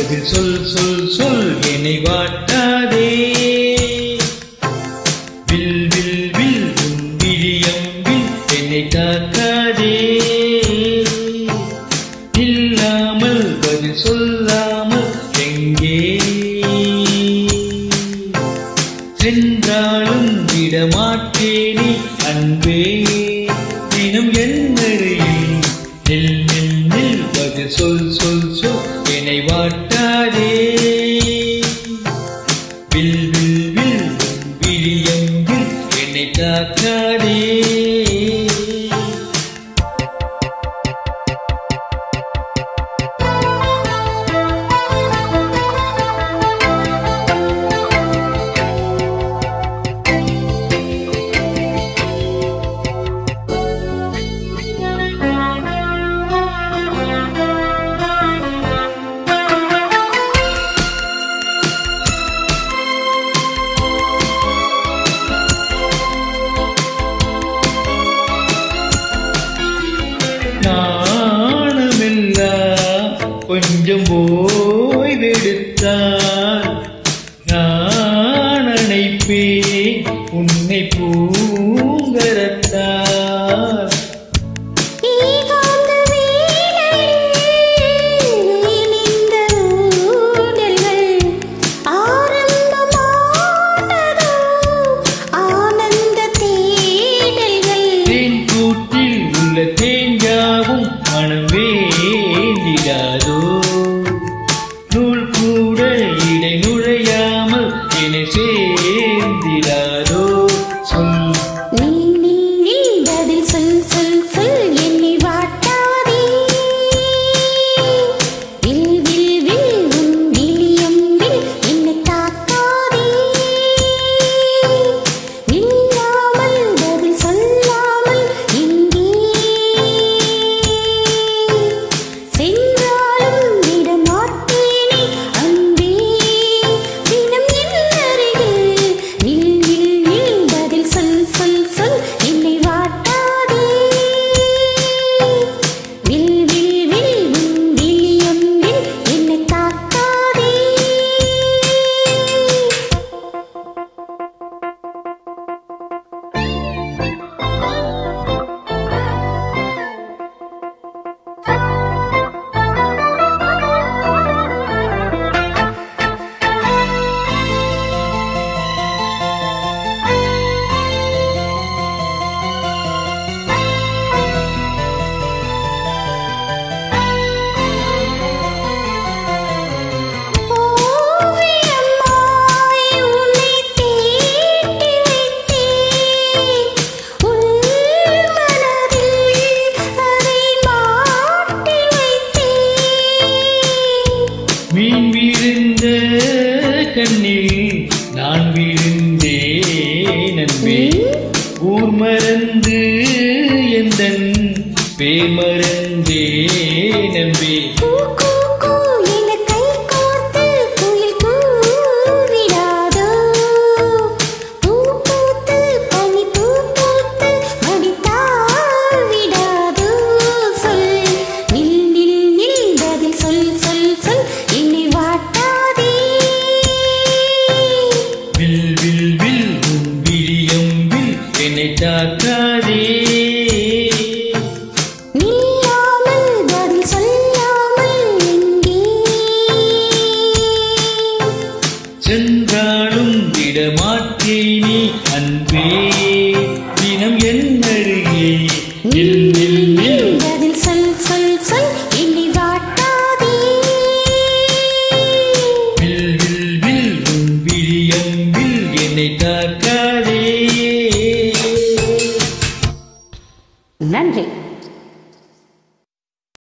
பதில் சொல் சொல் சொல் என்னை வாட்டாதே வில் வில் வில் உன் விழியம் வில் என்னை தாக்காதே இல்லாமல் பதில் சொல்லாமல் எங்கே சென்றாலும் விடமாட்டேனே அன்பே தினம் என்னருகில் நில் நில் நில் பதில் சொல் சொல் சொல் என்னை வாட்டாதே வில் வில் வில் உன் விழியம் வில் என்னை தாக்காதே நாணமெல்லாம் கொஞ்சம் ஓய்வெடுத்தால் நான் அணைப்பேன் உன்னை பூங்கரத்தால் ஏகாந்த வேளையில் இணைந்த ஊடல்கள் ஆரம்பமானதோ ஆனந்த தேடல்கள் தேன் கூட்டில் உள்ள தேஞ்சாவும் மனம் வேண்டிடாதோ நூல் கூட இடை நுழையாமல் என்னை சேர்ந்திடாதோ சொல் நில் நில் நில் பதில் சொல் சொல் சொல் என்னை வாட்டாதே வில் வில் வில் உன் விழியம் வில் என்னை தாக்காதே நில்லாமல் பதில் சொல்லாமல் எங்கே சென்றாலும் விடமாட்டேனே அன்பே தினம் என் அருகில் நில் நில் நில் பதில் சொல் சொல் சொல் என்னை வாட்டாதே வில் வில் வில் உன் விழியம் வில் என்னை தாக்காதே ஓவியமாய் உன்னை தீட்டி வைத்தேன் உன் மனதில் அதை மாட்டி வைத்தேன் மீன் விழுந்த கண்ணில் நான் விழுந்தேன் அன்பே ஊர் மறந்து எந்தன் பேர் மறந்தேன் அன்பே கூ கூ கூ என கை கோர்த்து குயில் கூவிடாதோ பூ பூத்து பனி பூ பூத்து மடித்தால் விடாதோ சொல் நில் நில் நில் பதில் சொல் சொல் சொல் என்னை வாட்டாதே வில் வில் வில் உன் விழியம் வில் என்னை தாக்காதே நில்லாமல் பதில் சொல்லாமல் எங்கே சென்றாலும் விடமாட்டேனே அன்பே தினம் என் அருகே நில் நில் நில் பதில் சொல் சொல் சொல்